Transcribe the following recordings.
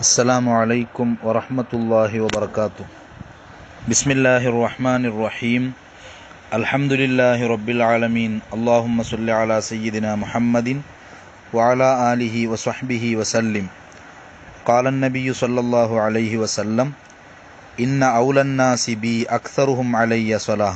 السلام عليكم ورحمة الله وبركاته بسم الله الرحمن الرحيم الحمد لله رب العالمين اللهم صل على سيدنا محمد وعلى آله وصحبه وسلم قال النبي صلى الله عليه وسلم إن أولى الناس بي أكثرهم علي صلاة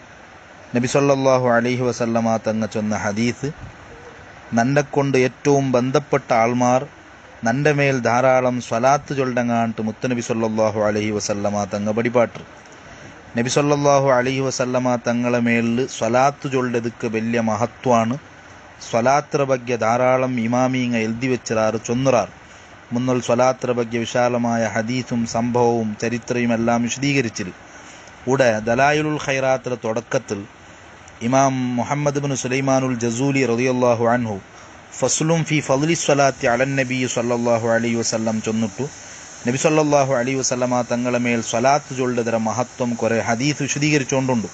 നബി സല്ലല്ലാഹു അലൈഹി വസല്ലമ തങ്ങ ചൊന്ന ഹദീസ് നന്നെക്കൊണ്ട് ഏറ്റവും ബന്ധപ്പെട്ട ആൾമാർ നന്റെ മേൽ ധാരാളം സ്വലാത്ത് ചൊല്ലങ്ങാണ്ട് മുത്തനബി സല്ലല്ലാഹു അലൈഹി വസല്ലമ തങ്ങ പടിപാട്ട് നബി സല്ലല്ലാഹു അലൈഹി വസല്ലമ തങ്ങളെ മേലിൽ സ്വലാത്ത് ചൊല്ലതുക്ക് വലിയ മഹത്വമാണ് സ്വലാത്ര ಬಗ್ಗೆ ധാരാളം ഇമാമീങ്ങ എഴുതി വെച്ചിറാറ് ചൊന്നുറാർ മുന്നൽ സ്വലാത്ര ಬಗ್ಗೆ വിശാലമായ ഹദീസും സംഭവവും ചരിത്രവും എല്ലാം വിശദീകരിച്ചിരുന്നു ഇവിടെ ദലായിലുൽ ഖൈറാത്തിലെ തുടക്കത്തിൽ ഇമാം മുഹമ്മദ് ബിൻ സുലൈമാനുൽ ജസൂലി റളിയല്ലാഹു അൻഹു ഫസ്ലും ഫി ഫദ്ലി സ്വലാത്തി അലൻ നബി സല്ലല്ലാഹു അലൈഹി വസല്ലം ചൊന്നിട്ടു നബി സല്ലല്ലാഹു അലൈഹി വസല്ലമ തങ്ങളെ മേൽ സ്വലാത്ത് ചൊല്ലതര മഹത്വം കുറെ ഹദീസ് വിശദീകരിച്ചുകൊണ്ടുണ്ട്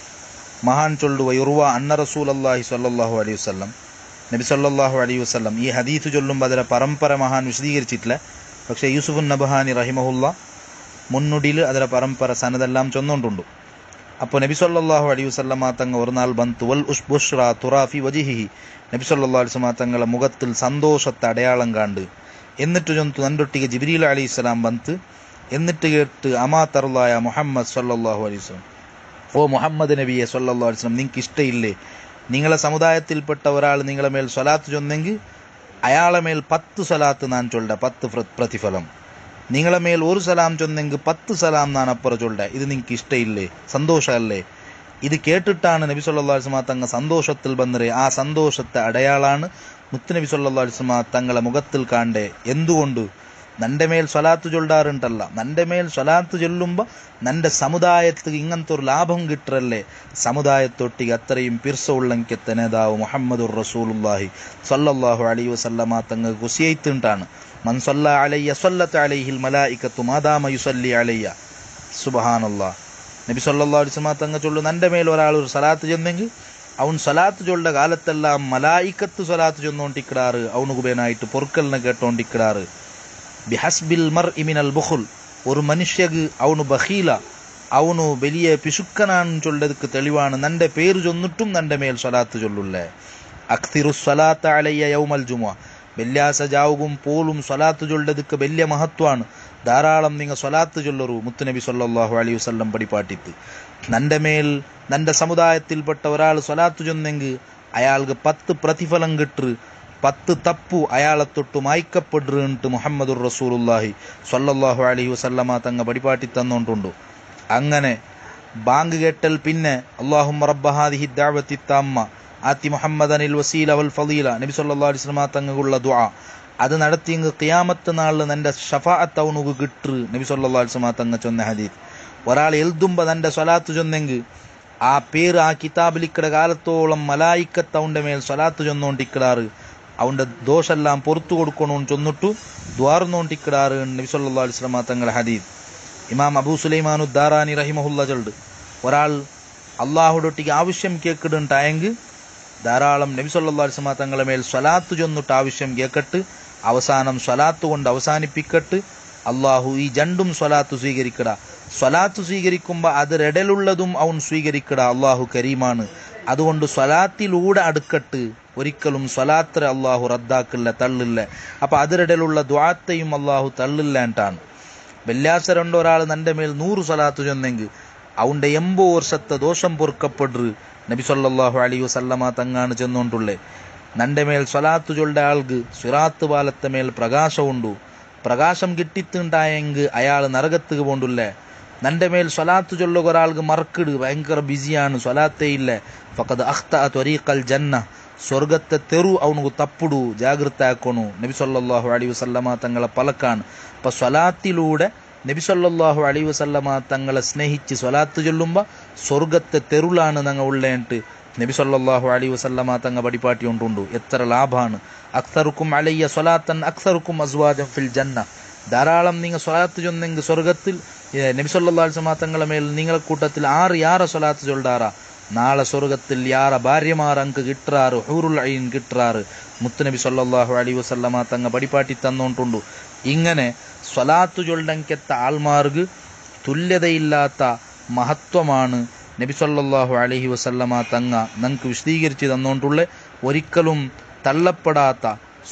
മഹാൻ ചൊല്ലു വയുറുവ അന്ന റസൂൽ അള്ളാഹി സല്ലല്ലാഹു അലൈഹി വസല്ലം നബി സല്ലല്ലാഹു അലൈഹി വസല്ലം ഈ ഹദീസ് ചൊല്ലുമ്പോൾ അതിലെ പരമ്പര മഹാൻ വിശദീകരിച്ചിട്ടില്ല പക്ഷേ യൂസുഫുൻ നബഹാനി റഹിമഹുല്ല മുന്നുടിയിൽ ಅದರ ಪರಂಪರ ಸನದೆല്ലാം ചൊന്നുകൊണ്ടുണ്ട് അപ്പോൾ നബി സല്ലല്ലാഹു അലൈഹി വസല്ലമ തങ്ങ ഒരു നാൾ ಬಂತು വൽ ഉഷ്ബുഷ്റ തുറാഫി വജിഹിഹി നബി സല്ലല്ലാഹു അലൈഹി വസല്ലമ തങ്ങളെ മുഖത്തിൽ സന്തോഷത്തെ അടയാളം കണ്ട് എന്നിട്ട് ചൊന്തു നണ്ടൊട്ടിಗೆ ജിബ്രീൽ അലൈഹി സ്വലാം ಬಂತು എന്നിട്ട് കേട്ട് അമാ തറുല്ലായ മുഹമ്മദ് സല്ലല്ലാഹു അലൈഹി വസല്ലം ഓ മുഹമ്മദ് നബിയെ സല്ലല്ലാഹു അലൈഹി വസല്ലം നിങ്ങൾക്ക് ഇഷ്ടയില്ലേ നിങ്ങളെ സമുദായത്തിൽപ്പെട്ട ഒരാൾ നിങ്ങളെ മേൽ സ്വലാത്ത് ചൊന്നെങ്കിൽ അയാളെ മേൽ പത്ത് സ്വലാത്ത് ഞാൻ ചൊല്ല പത്ത് പ്ര- പ്രതിഫലം നിങ്ങളെ മേൽ ഒരു സലാം ചൊന്നെങ്കിൽ പത്ത് സലാം ഞാൻ അപ്പുറം ചൊല്ല ഇത് നിങ്ങൾക്ക് ഇഷ്ടയില്ലേ സന്തോഷമല്ലേ ഇത് കേട്ടിട്ടാണ് നബി സല്ലല്ലാഹു അലൈഹി വസല്ലം തങ്ങ സന്തോഷത്തിൽ വന്നരെ ആ സന്തോഷത്തെ അടയാളാണ് മുത്തുനബി സല്ലല്ലാഹു അലൈഹി വസല്ലം തങ്ങളെ മുഖത്തിൽ കാണ്ടേ എന്തുകൊണ്ട് നന്റെ മേൽ സ്വലാത്ത് ചൊല്ലാറുണ്ടല്ല നന്റെ മേൽ സ്വലാത്ത് ചൊല്ലുമ്പോൾ നന്റെ സമുദായത്തിന് ഇങ്ങനത്തെ ഒരു ലാഭം കിട്ടറല്ലേ സമുദായത്തൊട്ടിಗೆ അത്രയും പിർസ ഉള്ളങ്കത്തെ നേതാവ് മുഹമ്മദുർ റസൂലുള്ളാഹി സല്ലല്ലാഹു അലൈഹി വസല്ലമ തങ്ങൾ കുസിയത്തുണ്ടാണ് മൻ സല്ല അലയ്യ സല്ലത്ത് അലൈഹിൽ മലായിക്കത്തു മാദാമ യുസല്ലി അലയ്യ സുബ്ഹാനല്ലാഹ് നബി സല്ലല്ലാഹു അലൈഹി വസല്ലമ തങ്ങൾ ചൊല്ലു നന്റെ മേൽ ഒരാൾ ഒരു സലാത്ത് ചെന്നെങ്കിൽ അവൻ സലാത്ത് ചൊല്ല കാലത്തെല്ലാം മലായിക്കത്ത് സലാത്ത് ചൊന്നോണ്ടിക്കിടാറ് അവനുക്ക് പേനായിട്ട് പൊറുക്കലിനെ കേട്ടോണ്ടിക്കിടാറ് ബിഹസ്ബിൽ മർ ഇമിനൽ ബുഖുൽ ഒരു മനുഷ്യക്ക് അവನು ബഹീല ಅವನು വലിയ പിശുക്കനാണ് ചൊല്ലതുക്ക് തെളിവാണ് നന്റെ പേര് ചൊന്നിട്ടും നന്റെ മേൽ സ്വലാത്ത് ചൊല്ലുള്ളേ അക്തിറു സ്വലാത്ത അലയ്യ യൗമൽ ജുമുഅ വെള്ളിയാസ ജാവുകും പോലും സ്വലാത്ത് ചൊല്ലതുക്ക് വലിയ മഹത്വമാണ് ധാരാളം നിങ്ങൾ സ്വലാത്ത് ചൊല്ലറു മുത്തുനബി സല്ലല്ലാഹു അലൈഹി വസല്ലം പടിപ്പാട്ടിത്ത് നന്റെ മേൽ നന്റെ സമുദായത്തിൽപ്പെട്ട ഒരാൾ സ്വലാത്ത് ചൊന്നെങ്കിൽ അയാൾക്ക് പത്ത് പ്രതിഫലം കിട്ടു പത്ത് തപ്പു അയാളെ തൊട്ട് മായ്ക്കപ്പെടുന്നുണ്ട് മുഹമ്മദുർ റസൂലുള്ളാഹി സ്വല്ലല്ലാഹു അലൈഹി വസല്ലമ തങ്ങ പടിപ്പാട്ടി തന്നോണ്ടുണ്ടു അങ്ങനെ ബാങ്ക് കേട്ടൽ പിന്നെ അള്ളാഹും റബ്ബഹാദിഹി ദഅവത്തി താമ്മ ആത്തി മുഹമ്മദനിൽ വസീല വൽ ഫളീല നബി സല്ലല്ലാഹു അലൈഹി വസല്ലമ തങ്ങുള്ള ദുആ അത് നടത്തിയെങ്കിൽ ഖിയാമത്ത് നാളിൽ നിന്റെ ഷഫാഅത്ത് അവനുക്ക് കിട്ടു നബി സല്ലല്ലാഹു അലൈഹി വസല്ലമ തങ്ങ ചൊന്ന ഹദീസ് ഒരാൾ എഴുതുമ്പോൾ തന്റെ സ്വലാത്ത് ചൊന്നെങ്കിൽ ആ പേര് ആ കിതാബിലിക്കട കാലത്തോളം മലായിക്കത്ത് അവന്റെ മേൽ സ്വലാത്ത് ചൊന്നോണ്ടിക്കിടാറ് അവന്റെ ദോഷെല്ലാം പുറത്തു കൊടുക്കണമെന്ന് ചൊന്നിട്ടു ദ്വാർന്നോണ്ടിക്കിടാറ് നബി സല്ലല്ലാഹു അലൈഹി വസല്ലമ തങ്ങളുടെ ഹദീസ് ഇമാം അബൂ സുലൈമാനു ദാറാനി റഹിമഹുല്ല ചൊല്ല് ഒരാൾ അള്ളാഹുടൊട്ടിക്ക് ആവശ്യം കേക്കിടുണ്ടായെങ്കിൽ ധാരാളം നബി സല്ലല്ലാഹു അലൈഹി വസല്ലമ തങ്ങളുടെ മേൽ സ്വലാത്ത് ചൊന്നിട്ട് ആവശ്യം കേക്കട്ട് അവസാനം സ്വലാത്ത് കൊണ്ട് അവസാനിപ്പിക്കട്ട് അള്ളാഹു ഈ ജണ്ടും സ്വലാത്ത് സ്വീകരിക്കട സ്വലാത്ത് സ്വീകരിക്കുമ്പോൾ അതിരിടലുള്ളതും അവൻ സ്വീകരിക്കട അള്ളാഹു കരീമാണ് അതുകൊണ്ട് സ്വലാത്തിലൂടെ അടുക്കട്ട് ഒരിക്കലും സ്വലാത്ര അള്ളാഹു റദ്ദാക്കില്ല തള്ളില്ല അപ്പൊ അതിരിടലുള്ള ദ്വാത്തയും അള്ളാഹു തള്ളില്ലാണ്ടാണ് വെള്ളിയാഴ്ച രണ്ടൊരാൾ നന്റെ മേൽ നൂറ് സ്വലാത്ത് ചൊന്നെങ്കിൽ അവന്റെ എൺപത് വർഷത്തെ ദോഷം പൊറുക്കപ്പെടു നബി സല്ലല്ലാഹു അലൈഹി വസല്ലമ തങ്ങാണ് ചെന്നോണ്ടുള്ളേ നന്റെ മേൽ സ്വലാത്ത് ചൊല്ല ആൾക്ക് സുറാത്ത് പാലത്തെ മേൽ പ്രകാശമുണ്ടു പ്രകാശം കിട്ടിത്തുണ്ടായെങ്കിൽ അയാൾ നരകത്തുക്ക് പോണ്ടുള്ളേ നന്റെ മേൽ സ്വലാത്ത് ചൊല്ലുക ഒരാൾക്ക് മറക്കിട് ഭയങ്കര ബിസിയാണ് സ്വലാത്തേ ഇല്ല ഫഖദ് അഖ്ത ത്വരീഖൽ ജന്ന സ്വർഗത്തെ തെറു അവനുക്ക് തപ്പിടു ജാഗ്രത ആക്കണു നബി സല്ലല്ലാഹു അലൈഹി വസല്ലമ തങ്ങളെ പലക്കാണ് അപ്പൊ സ്വലാത്തിലൂടെ നബി സല്ലല്ലാഹു അലൈഹി വസല്ലമ തങ്ങളെ സ്നേഹിച്ച് സ്വലാത്ത് ചൊല്ലുമ്പോൾ സ്വർഗത്തെ തെരുളാണ് ഞങ്ങൾ ഉള്ളേട്ട് നബി സല്ലല്ലാഹു അലൈഹി വസല്ലമ തങ്ങ പടിപ്പാട്ടി കൊണ്ടുണ്ടു എത്ര ലാഭാണ് അക്സറുക്കും അലയ്യ സ്വലാത്തൻ അക്സറുക്കും അസ്വാജം ഫിൽ ജന്ന ധാരാളം നിങ്ങൾ സ്വലാത്ത് ചൊന്നെങ്കിൽ സ്വർഗത്തിൽ ഏ, നബി സല്ലല്ലാഹു അലൈഹി വസല്ലമ തങ്ങളെ മേൽ നിങ്ങളെ കൂട്ടത്തിൽ ആറ് യാറ സ്വലാത്ത് ചൊല്ലാറാ നാളെ സ്വർഗത്തിൽ യാറ ഭാര്യമാർ അങ്ക് കിട്ടാറ് ഹൂറുൽ ഐൻ കിട്ടാറ് മുത്തുനബി സല്ലല്ലാഹു അലൈഹി വസല്ലമ തങ്ങ പടിപ്പാട്ടി തന്നോണ്ടുണ്ടു ഇങ്ങനെ സ്വലാത്തു ചൊല്ലങ്കെത്ത ആൾമാർക്ക് തുല്യതയില്ലാത്ത മഹത്വമാണ് നബി സല്ലല്ലാഹു അലൈഹി വസല്ലമ തങ്ങ നമുക്ക് വിശദീകരിച്ച് തന്നുകൊണ്ടുള്ള ഒരിക്കലും തള്ളപ്പെടാത്ത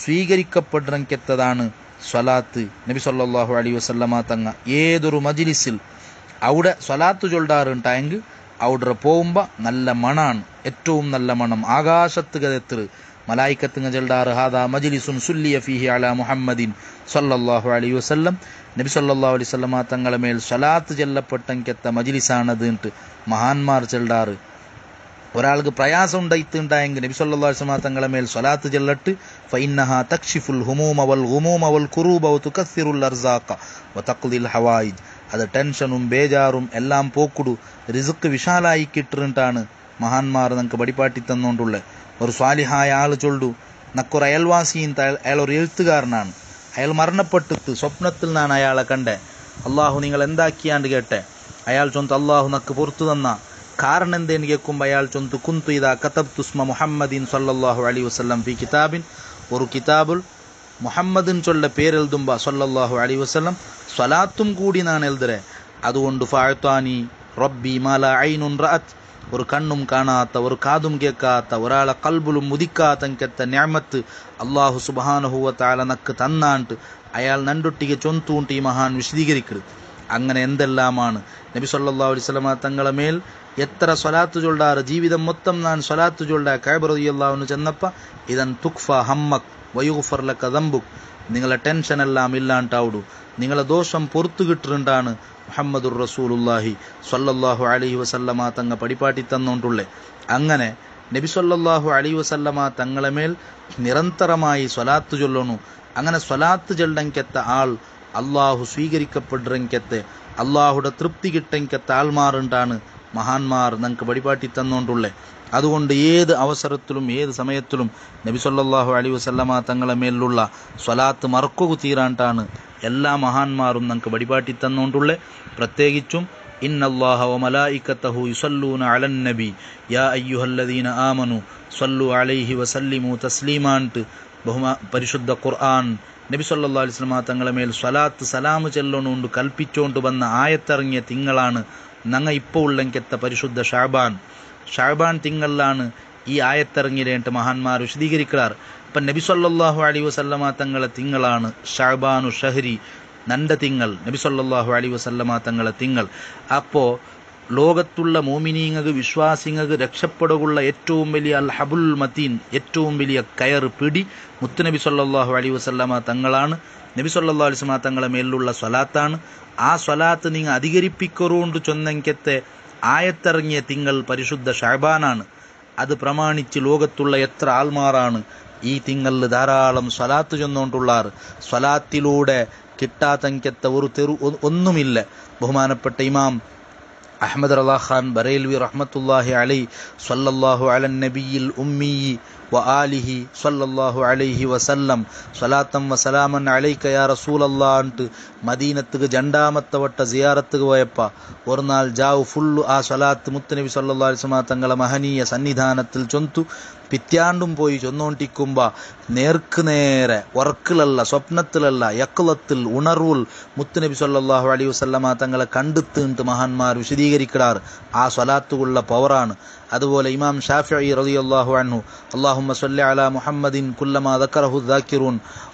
സ്വീകരിക്കപ്പെടങ്കെത്തതാണ് സ്വലാത്ത് നബി സല്ലല്ലാഹു അലൈഹി വസല്ലമ തങ്ങ ഏതൊരു മജിലിസിൽ അവിടെ സ്വലാത്ത് ചൊല്ലാറുണ്ടായെങ്കിൽ അവിടെ പോകുമ്പോൾ നല്ല മണാണ് ഏറ്റവും നല്ല മണം ആകാശത്ത് കതെത്തിറ് മലായിക്കത്തുങ്ങ ചെല്ലാറ് ഹാദാ മജിലിസുൻ സുല്ലിയ ഫീഹി അല മുഹമ്മദിൻ സല്ലല്ലാഹു അലൈഹി വസല്ലം നബി സല്ലല്ലാഹു അലൈഹി വസല്ലമ തങ്ങളെ മേൽ സ്വലാത്ത് ചെല്ലപ്പെട്ടെങ്കെത്ത മജിലിസാണത് എന്നിട്ട് മഹാന്മാർ ചെല്ലാറ് ഒരാൾക്ക് പ്രയാസം ഉണ്ടായിട്ടുണ്ടായെങ്കിൽ നബി സല്ലല്ലാഹു അലൈഹി വസല്ലമ തങ്ങളെ മേൽ സ്വലാത്ത് ചെല്ലട്ട് ഫഇന്നഹ തക്ഷിഫുൽ ഹുമൂമ വൽ ഗുമൂമ വൽ ഖുറൂബ വ തുകസ്സിറുൽ അർസാഖ വ തഖ്ദിൽ ഹവായിജ് അത് ടെൻഷനും ബേജാറും എല്ലാം പോക്കുടു റിസുക്ക് വിശാലായി കിട്ടിട്ടാണ് മഹാന്മാർ നമുക്ക് പടിപ്പാട്ടി തന്നുകൊണ്ടുള്ളത് ഒരു സ്വാലിഹായ ആൾ ചൊല്ലു നക്കൊരു അയൽവാസിയും അയാൾ ഒരു എഴുത്തുകാരനാണ് അയാൾ മരണപ്പെട്ടിട്ട് സ്വപ്നത്തിൽ ഞാൻ അയാളെ കണ്ടേ അള്ളാഹു നിങ്ങൾ എന്താക്കിയാണ്ട് കേട്ടെ അയാൾ ചൊന്ത് അള്ളാഹു നക്ക് പുറത്തു തന്ന കാരണം എന്തേന്ന് കേൾക്കുമ്പോൾ അയാൾ ചൊന്ത് കുന്തു ഇതാ കതബ് തുസ്മ മുഹമ്മദീൻ സല്ലല്ലാഹു അലൈഹി വസല്ലം ഫി കിതാബിൻ ഒരു കിതാബുൽ മുഹമ്മദിൻ ചൊല്ല പേരെഴുതുമ്പ സല്ലല്ലാഹു അലൈഹി വസല്ലം സ്വലാത്തും കൂടി ഞാൻ എഴുതരെ അതുകൊണ്ട് ഫാഴ്ത്താനി റബ്ബി മാല ഐനുൻ റഅത്ത് ഒരു കണ്ണും കാണാത്ത ഒരു കാതും കേൾക്കാത്ത ഒരാളെ കൽബുലും മുതിക്കാത്തങ്കെത്ത ഞാമത്ത് അള്ളാഹു സുബാനുഹുവ താല നക്ക് തന്നാണ്ട് അയാൾ നണ്ടൊട്ടിಗೆ ചൊന്തൂണ്ട് ഈ മഹാൻ വിശദീകരിക്കരുത് അങ്ങനെ എന്തെല്ലാമാണ് നബി സല്ലല്ലാഹു അലൈഹി വസല്ലമ തങ്ങളെ മേൽ എത്ര സ്വലാത്ത് ചൊല്ലാറ് ജീവിതം മൊത്തം ഞാൻ സ്വലാത്ത് ചൊല്ല കൈബറതിയല്ലാവുന്നു ചെന്നപ്പ ഇതൻ തുക്ഫ ഹമ്മക് വയുഫർ ലക്ക ദമ്പുക് നിങ്ങളെ ടെൻഷൻ എല്ലാം ഇല്ലാണ്ടാവുടു നിങ്ങളെ ദോഷം പൊറത്തു കിട്ടുന്നുണ്ടാണ് മുഹമ്മദുർ റസൂലുല്ലാഹി സ്വല്ലല്ലാഹു അലൈഹി വസല്ലമ തങ്ങ പടിപ്പാട്ടി തന്നോണ്ടുള്ളേ അങ്ങനെ നബി സല്ലല്ലാഹു അലൈഹി വസല്ലമ തങ്ങളെ മേൽ നിരന്തരമായി സ്വലാത്ത് ചൊല്ലണു അങ്ങനെ സ്വലാത്ത് ചൊല്ലങ്കെത്ത ആൾ അള്ളാഹു സ്വീകരിക്കപ്പെടുറങ്കെത്തെ അള്ളാഹുടെ തൃപ്തി കിട്ടെങ്കെത്ത ആൾമാറുണ്ടാണ് മഹാന്മാർ നമുക്ക് പടിപാട്ടി തന്നോണ്ടുള്ളേ അതുകൊണ്ട് ഏത് അവസരത്തിലും ഏത് സമയത്തിലും നബി സല്ലല്ലാഹു അലൈഹി വസല്ലമ തങ്ങളെ മേലുള്ള സ്വലാത്ത് മറക്കുക തീരാണ്ടാണ് എല്ലാ മഹാന്മാരും നമുക്ക് വടിപാട്ടി തന്നുകൊണ്ടുള്ള പ്രത്യേകിച്ചും ഇന്നല്ലാഹ വ മലായിക്കത്തഹു യുസല്ലൂന അലൻ നബി യാ അയ്യുഹല്ലദീന ആമനു സല്ലു അലൈഹി വസല്ലിമു തസ്ലീമാൻട്ട് ബഹുമാ പരിശുദ്ധ ഖുർആൻ നബി സല്ലല്ലാഹു അലൈഹി വസല്ലമ തങ്ങളെ മേൽ സ്വലാത്ത് സലാമ് ചെല്ലണോണ്ട് കൽപ്പിച്ചോണ്ട് വന്ന ആയത്തിറങ്ങിയ തിങ്കളാണ് ഞങ്ങ ഇപ്പോൾ ഉള്ളെങ്കെത്ത പരിശുദ്ധ ഷാബാൻ ഷാബാൻ തിങ്കളിലാണ് ഈ ആയത്തിറങ്ങിയിട്ട് മഹാന്മാർ വിശദീകരിക്കാറ് ഇപ്പം നബി സല്ലല്ലാഹു അലൈഹി വസല്ലമ തങ്ങളെ തിങ്കളാണ് ഷാബാനു ഷഹരി നണ്ട തിങ്കൾ നബി സല്ലല്ലാഹു അലൈഹി വസല്ലമ തങ്ങളെ തിങ്കൾ അപ്പോൾ ലോകത്തുള്ള മോമിനീങ്ങൾക്ക് വിശ്വാസിങ്ങൾക്ക് രക്ഷപ്പെടുകയുള്ള ഏറ്റവും വലിയ അൽ ഹബുൽ മത്തീൻ ഏറ്റവും വലിയ കയർ പിടി മുത്തുനബി സല്ലല്ലാഹു അലൈഹി വസല്ലമ തങ്ങളാണ് നബി സല്ലല്ലാഹു അലൈഹി വസല്ലമ തങ്ങളെ മേലുള്ള സ്വലാത്താണ് ആ സ്വലാത്ത് നിങ്ങൾ അധികരിപ്പിക്കറുകൊണ്ട് ചൊന്നെങ്കത്തെ ആയത്തിറങ്ങിയ തിങ്കൾ പരിശുദ്ധ ഷാബാനാണ് അത് പ്രമാണിച്ച് ലോകത്തുള്ള എത്ര ആൾമാറാണ് ഈ തിങ്കളിൽ ധാരാളം സ്വലാത്ത് ചെന്നുകൊണ്ടുള്ളാറ് സ്വലാത്തിലൂടെ കിട്ടാത്തങ്കെത്ത ഒരു തെരു ഒന്നുമില്ല ബഹുമാനപ്പെട്ട ഇമാം അഹമ്മദ് റലാ ഖാൻ ബറേൽവി റഹ്മത്തുല്ലാഹി അലൈ സ്വല്ലല്ലാഹു അലൻ നബിയിൽ ഉമ്മി വ ആലിഹി സ്വല്ലല്ലാഹു അലൈഹി വസല്ലം സ്വലാത്തം വസലാമൻ അലൈക്ക യാ റസൂലല്ലാ അൻട്ട് മദീനത്തുക്ക് രണ്ടാമത്തെ വട്ട സിയാറത്തുക്ക് പോയപ്പ ഒരു നാൾ ജാവ് ഫുള്ളു ആ സ്വലാത്ത് മുത്തുനബി സല്ലല്ലാഹു അലൈഹി വസല്ലം തങ്ങളെ മഹനീയ സന്നിധാനത്തിൽ ചൊന്തു പിത്യാണ്ടും പോയി ചൊന്നോണ്ടിക്കുമ്പ നേർക്ക് നേരെ ഉറക്കിലല്ല സ്വപ്നത്തിലല്ല യക്കുളത്തിൽ ഉണർവുൽ മുത്തുനബി സല്ലല്ലാഹു അലൈഹി വസല്ലമ തങ്ങളെ കണ്ടെത്തിട്ട് മഹാന്മാർ വിശദീകരിക്കാറ് ആ സ്വലാത്തുള്ള പവറാണ് അതുപോലെ ഇമാം ഷാഫി റളിയല്ലാഹു അൻഹു അല്ലാഹുമ്മ സ്വല്ലി അലാ മുഹമ്മദിൻ കുല്ലമാ ദക്കറഹു ദാക്കിറൂൻ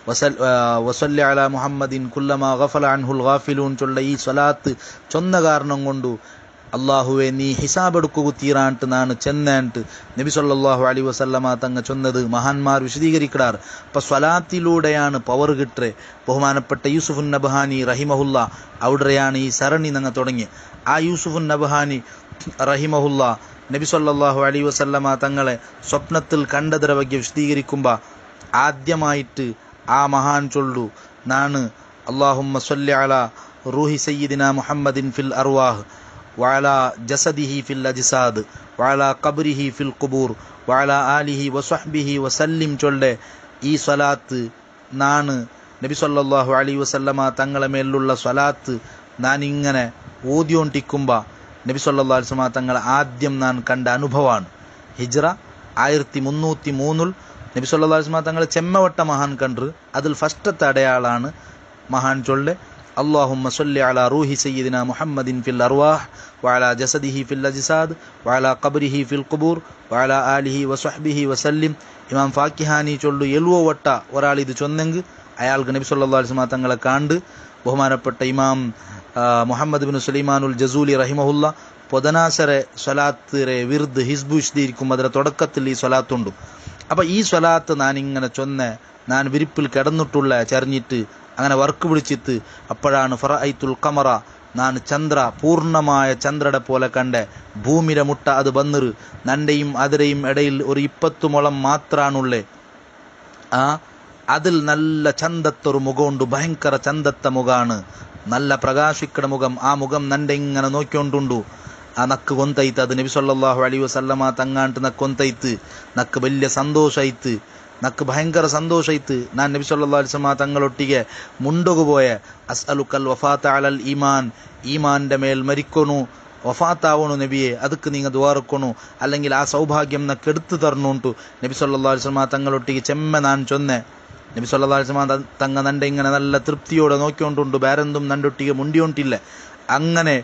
വസല്ലി അലാ മുഹമ്മദിൻ കുല്ലമാ ഗഫല അൻഹുൽ ഗാഫിലൂൻ ചൊല്ല ഈ സ്വലാത്ത് ചൊന്ന കാരണം കൊണ്ടു അള്ളാഹുവെ നീ ഹിസാബെടുക്കുക തീരാണ്ട് നാണ് ചെന്നാണ്ട് നബി സല്ലല്ലാഹു അലൈഹി വസല്ലമ തങ്ങ ചൊന്നത് മഹാന്മാർ വിശദീകരിക്കാറ് അപ്പൊ സ്വലാത്തിലൂടെയാണ് പവർ കിട്ടേ ബഹുമാനപ്പെട്ട യൂസുഫുൻ നബഹാനി റഹിമഹുല്ല അവിടെയാണ് ഈ സരണി നങ്ങ തുടങ്ങി ആ യൂസുഫുൻ നബഹാനി റഹിമഹുല്ല നബി സല്ലല്ലാഹു അലൈഹി വസല്ലമ തങ്ങളെ സ്വപ്നത്തിൽ കണ്ടതിര ಬಗ್ಗೆ വിശദീകരിക്കുമ്പോൾ ആദ്യമായിട്ട് ആ മഹാൻ ചൊല്ലു നാണ് അള്ളാഹുമ്മ സല്ലി അല റൂഹി സയ്യിദിന മുഹമ്മദിൻ ഫിൽ അർവാഹ് وعلى جسده في الأجساد وعلى قبره في القبور وعلى آله وصحبه وسلم ചൊല്ലെ ഈ സ്വലാത്ത് നാണ് നബി സല്ലല്ലാഹു അലൈഹി വസല്ലമ തങ്ങളെ മേലുള്ള സ്വലാത്ത് ഞാൻ ഇങ്ങനെ ഓതിയോണ്ടിക്കുമ്പോൾ നബി സല്ലല്ലാഹു അലൈഹി വസല്ലമ തങ്ങളെ ആദ്യം ഞാൻ കണ്ട അനുഭവമാണ് ഹിജ്റ ആയിരത്തി മുന്നൂറ്റി മൂന്നിൽ നബി സല്ലല്ലാഹു അലൈഹി വസല്ലമ തങ്ങളെ ചെമ്മവട്ട മഹാൻ കണ്ടു അതിൽ ഫസ്റ്റത്തെ അടയാളാണ് മഹാൻ ചൊല്ലെ اللهم صل على روح سيدنا محمد في الأرواح وعلى جسده في الأجساد وعلى قبره في القبور وعلى آله وصحبه وسلم ഇമാം ഫാക്കിഹാനി ചൊല്ലു എൽവോ വട്ട ഒരാൾ ഇത് ചൊന്നെങ്കിൽ അയാൾക്ക് നബി സല്ലല്ലാഹു അലൈഹി വസല്ലം തങ്ങളെ കണ്ട് ബഹുമാനപ്പെട്ട ഇമാം ആ, മുഹമ്മദ് ബിൻ സുലൈമാനുൽ ജസൂലി റഹിമഹുല്ല പൊതനാസറെ സ്വലാത്തിറെ വിർദ് ഹിസ്ബു ഇഷ്ദിരിക്കും അതിലെ തുടക്കത്തിൽ ഈ സ്വലാത്തുണ്ട് അപ്പൊ ഈ സ്വലാത്ത് ഞാൻ ഇങ്ങനെ ചൊന്ന് ഞാൻ വിരിപ്പിൽ കിടന്നിട്ടുള്ള ചരിഞ്ഞിട്ട് അങ്ങനെ വർക്ക് പിടിച്ചിട്ട് അപ്പോഴാണ് ഫറൈത്തുൽ കമറ ഞാൻ ചന്ദ്ര പൂർണ്ണമായ ചന്ദ്രയുടെ പോലെ കണ്ട് ഭൂമിയുടെ മുട്ട അത് വന്നിറ് നന്റെയും അതിരെയും ഇടയിൽ ഒരു ഇപ്പത്തു മുളം മാത്രാണുള്ളേ ആ അതിൽ നല്ല ചന്തത്തൊരു മുഖമുണ്ട് ഭയങ്കര ചന്തത്ത മുഖാണ് നല്ല പ്രകാശിക്കണ മുഖം ആ മുഖം നന്റെ ഇങ്ങനെ നോക്കിക്കൊണ്ടുണ്ടു ആ നക്ക് കൊന്തൈത്ത് അത് നബി സല്ലല്ലാഹു അലൈഹി വസല്ലമ തങ്ങാണ്ട് നക്ക് കൊന്തൈത്ത് നക്ക് വലിയ സന്തോഷായിത്ത് നക്ക് ഭയങ്കര സന്തോഷായിത്ത് ഞാൻ നബി സല്ലല്ലാഹു അലൈഹി വസല്ലമ തങ്ങളൊട്ടിಗೆ മുണ്ടൊകുപോയ അസ്അലുക്കൽ വഫാത്ത അലൽ ഈമാൻ ഈമാന്റെ മേൽ മരിക്കൊണു വഫാത്താവണു നബിയെ ಅದಕ್ಕೆ നിങ്ങൾ ദ്വാരക്കൊണു അല്ലെങ്കിൽ ആ സൗഭാഗ്യം നക്ക് എടുത്തു തരണുಂಟು നബി സല്ലല്ലാഹു അലൈഹി വസല്ലമ തങ്ങളൊട്ടിಗೆ ചെമ്മ ഞാൻ ചൊന്നെ നബി സല്ലല്ലാഹു അലൈഹി വസല്ലമ ത- തങ്ങ നന്റെ ഇങ്ങനെ നല്ല തൃപ്തിയോടെ നോക്കിക്കൊണ്ടുണ്ട് വേറെന്തും നണ്ടൊട്ടിಗೆ മുണ്ടിയൊണ്ടില്ല അങ്ങനെ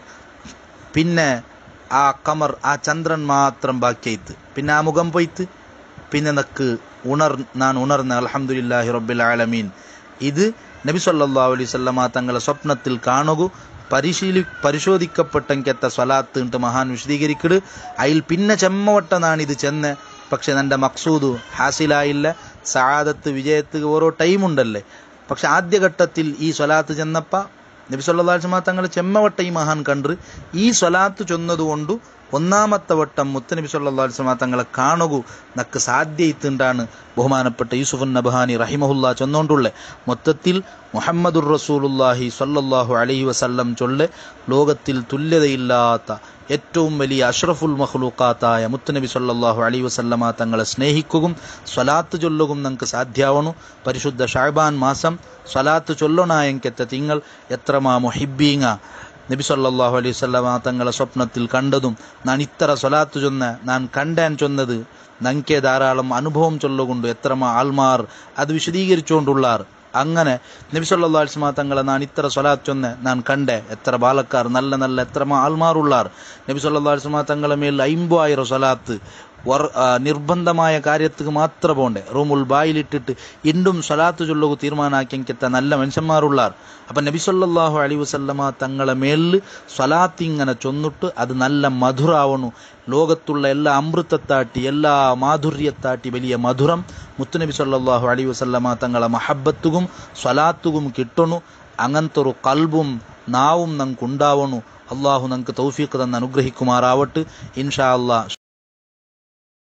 പിന്നെ ആ കമർ ആ ചന്ദ്രൻ മാത്രം ബാക്കിയായിത്ത് പിന്നെ ആ മുഖം പോയിത്ത് പിന്നെ നക്ക് ഉണർ ഞാൻ ഉണർന്ന അൽഹംദുലില്ലാഹി റബ്ബിൽ ആലമീൻ ഇത് നബി സല്ലല്ലാഹു അലൈഹി വസല്ലമ തങ്ങളെ സ്വപ്നത്തിൽ കാണുകു പരിശീലി പരിശോധിക്കപ്പെട്ടെങ്കത്തെ സ്വലാത്ത് ഉണ്ട് മഹാൻ വിശദീകരിക്കട് അതിൽ പിന്നെ ചെമ്മവട്ടനാണ് ഇത് ചെന്ന് പക്ഷെ എൻ്റെ മക്സൂദ് ഹാസിലായില്ല സഹാദത്ത് വിജയത്ത് ഓരോ ടൈമുണ്ടല്ലേ പക്ഷെ ആദ്യഘട്ടത്തിൽ ഈ സ്വലാത്ത് ചെന്നപ്പ നബി സല്ലല്ലാഹു അലൈഹി വസല്ലമ തങ്ങൾ ചെമ്മവട്ട ഈ മഹാൻ കണ്ട് ഈ സ്വലാത്ത് ചൊന്നതുകൊണ്ട് ഒന്നാമത്തെ വട്ടം മുത്തനബി സല്ലല്ലാഹു അലൈഹി വസല്ലമ തങ്ങളെ കാണുകു നക്ക് സാധ്യയിത്തുണ്ടാണ് ബഹുമാനപ്പെട്ട യൂസുഫുൻ നബഹാനി റഹിമഹുല്ല ചൊന്നോണ്ടുള്ളെ മൊത്തത്തിൽ മുഹമ്മദുർ റസൂലുല്ലാഹി സ്വല്ലല്ലാഹു അലൈഹി വസല്ലം ചൊല്ലെ ലോകത്തിൽ തുല്യതയില്ലാത്ത ഏറ്റവും വലിയ അഷ്റഫുൽ മഖ്ലൂഖാത്തായ മുത്തുനബി സല്ലല്ലാഹു അലൈഹി വസല്ലമ തങ്ങളെ സ്നേഹിക്കുകയും സ്വലാത്ത് ചൊല്ലുകയും നമുക്ക് സാധ്യാവണു പരിശുദ്ധ ഷാബാൻ മാസം സ്വലാത്ത് ചൊല്ലണായെങ്കത്തെ തിങ്കൾ എത്രമാ മൊഹിബീങ്ങ നബി സല്ലല്ലാഹു അലൈഹി വസല്ലമ തങ്ങളെ സ്വപ്നത്തിൽ കണ്ടതും ഞാൻ ഇത്ര സ്വലാത്ത് ചൊന്ന ഞാൻ കണ്ടാൻ ചൊന്നത് നങ്കെ ധാരാളം അനുഭവം ചൊല്ലുകൊണ്ട് എത്രമാ ആൾമാർ അത് വിശദീകരിച്ചുകൊണ്ടുള്ളാർ അങ്ങനെ നബി സല്ലല്ലാഹു അലൈഹി വസല്ലമ തങ്ങളെ ഞാൻ ഇത്ര സ്വലാത്ത് ചൊന്ന് ഞാൻ കണ്ടേ എത്ര ബാലക്കാർ നല്ല നല്ല എത്രമാ ആൾമാറുള്ളാർ നബി സല്ലല്ലാഹു അലൈഹി വസല്ലമ തങ്ങളെ മേൽ അയിമ്പായിരം സ്വലാത്ത് വർ ആ, നിർബന്ധമായ കാര്യത്തിന് മാത്രം പോണ്ടേ റൂമുൽ ബായിലിട്ടിട്ട് ഇണ്ടും സ്വലാത്ത് ചൊല്ലുക തീരുമാനാക്കിയെത്ത നല്ല മനുഷ്യന്മാരുള്ളാർ അപ്പൊ നബി സല്ലല്ലാഹു അലൈഹി വസല്ലമ തങ്ങളെ മേലിൽ സ്വലാത്ത് ഇങ്ങനെ ചൊന്നിട്ട് അത് നല്ല മധുരാവണു ലോകത്തുള്ള എല്ലാ അമൃതത്താട്ടി എല്ലാ മാധുര്യത്താട്ടി വലിയ മധുരം മുത്തുനബി സല്ലല്ലാഹു അലൈഹി വസല്ലമ തങ്ങളെ മഹബത്തുകും സ്വലാത്തുകും കിട്ടണു അങ്ങനത്തെ ഒരു കൽബും നാവും നമുക്ക് ഉണ്ടാവണു അള്ളാഹു നമുക്ക് തൗഫീഖ് തന്ന് അനുഗ്രഹിക്കുമാറാവട്ട് ഇൻഷാ അള്ളാഹ്